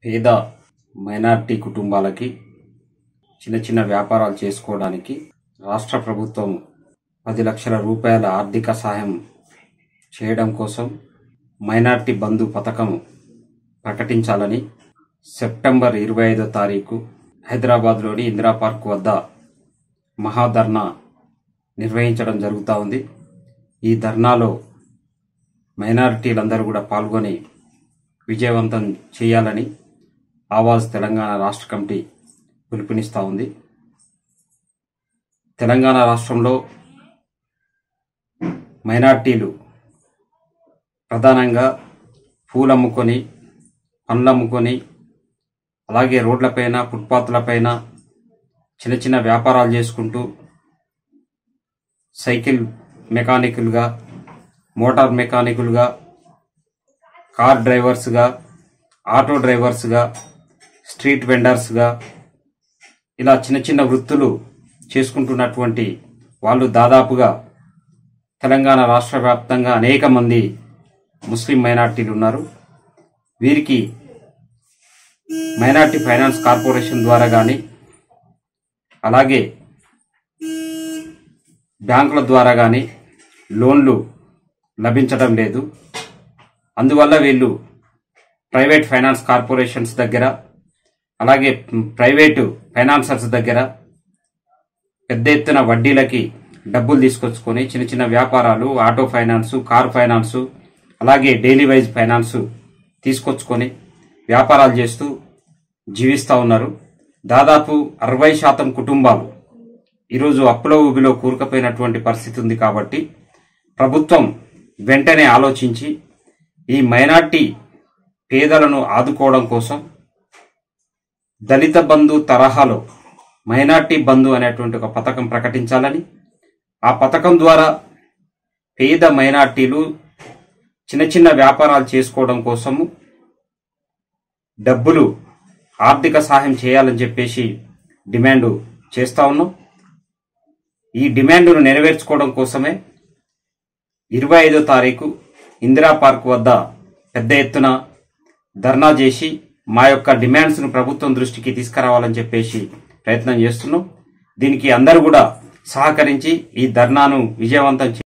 పేద మైనారిటీ కుటుంబాలకి చిన్న చిన్న వ్యాపారాలు చేసుకోవడానికి రాష్ట్ర ప్రభుత్వం పది లక్షల రూపాయల ఆర్థిక సహాయం చేయడం కోసం మైనార్టీ బంధు పథకం ప్రకటించాలని సెప్టెంబర్ ఇరవై ఐదో తారీఖు హైదరాబాద్లోని ఇందిరా పార్క్ వద్ద మహాధర్నా నిర్వహించడం జరుగుతూ ఉంది ఈ ధర్నాలో మైనారిటీలందరూ కూడా పాల్గొని విజయవంతం చేయాలని ఆవాజ్ తెలంగాణ రాష్ట్ర కమిటీ పిలుపునిస్తూ ఉంది తెలంగాణ రాష్ట్రంలో మైనార్టీలు ప్రధానంగా పూలు అమ్ముకొని పండ్లు అమ్ముకొని అలాగే రోడ్లపైన ఫుట్పాత్లపైన చిన్న చిన్న వ్యాపారాలు చేసుకుంటూ సైకిల్ మెకానికులుగా మోటార్ మెకానికులుగా కార్ డ్రైవర్స్గా ఆటో డ్రైవర్స్గా స్ట్రీట్ వెండర్స్గా ఇలా చిన్న చిన్న వృత్తులు చేసుకుంటున్నటువంటి వాళ్ళు దాదాపుగా తెలంగాణ రాష్ట్ర వ్యాప్తంగా అనేక మంది ముస్లిం మైనార్టీలు ఉన్నారు వీరికి మైనార్టీ ఫైనాన్స్ కార్పొరేషన్ ద్వారా కానీ అలాగే బ్యాంకుల ద్వారా కానీ లోన్లు లభించడం లేదు అందువల్ల వీళ్ళు ప్రైవేట్ ఫైనాన్స్ కార్పొరేషన్స్ దగ్గర అలాగే ప్రైవేటు ఫైనాన్సర్స్ దగ్గర పెద్ద ఎత్తున వడ్డీలకి డబ్బులు తీసుకొచ్చుకొని చిన్న చిన్న వ్యాపారాలు ఆటో ఫైనాన్సు కార్ ఫైనాన్సు అలాగే డైలీ వైజ్ ఫైనాన్సు తీసుకొచ్చుకొని వ్యాపారాలు చేస్తూ జీవిస్తూ ఉన్నారు దాదాపు అరవై శాతం కుటుంబాలు ఈరోజు అప్పుల ఊబిలో కూరుకుపోయినటువంటి పరిస్థితి ఉంది కాబట్టి ప్రభుత్వం వెంటనే ఆలోచించి ఈ మైనార్టీ పేదలను ఆదుకోవడం కోసం దళిత బంధు తరహాలో మైనార్టీ బంధు అనేటువంటి ఒక పథకం ప్రకటించాలని ఆ పథకం ద్వారా పేద మైనార్టీలు చిన్న చిన్న వ్యాపారాలు చేసుకోవడం కోసము డబ్బులు ఆర్థిక సహాయం చేయాలని చెప్పేసి డిమాండ్ చేస్తా ఉన్నాం ఈ డిమాండ్ను నెరవేర్చుకోవడం కోసమే ఇరవై ఐదో తారీఖు ఇందిరా పార్క్ వద్ద పెద్ద ఎత్తున ధర్నా చేసి మా యొక్క డిమాండ్స్ను ప్రభుత్వం దృష్టికి తీసుకురావాలని చెప్పేసి ప్రయత్నం చేస్తున్నాం దీనికి అందరూ కూడా సహకరించి ఈ ధర్నాను విజయవంతం చే-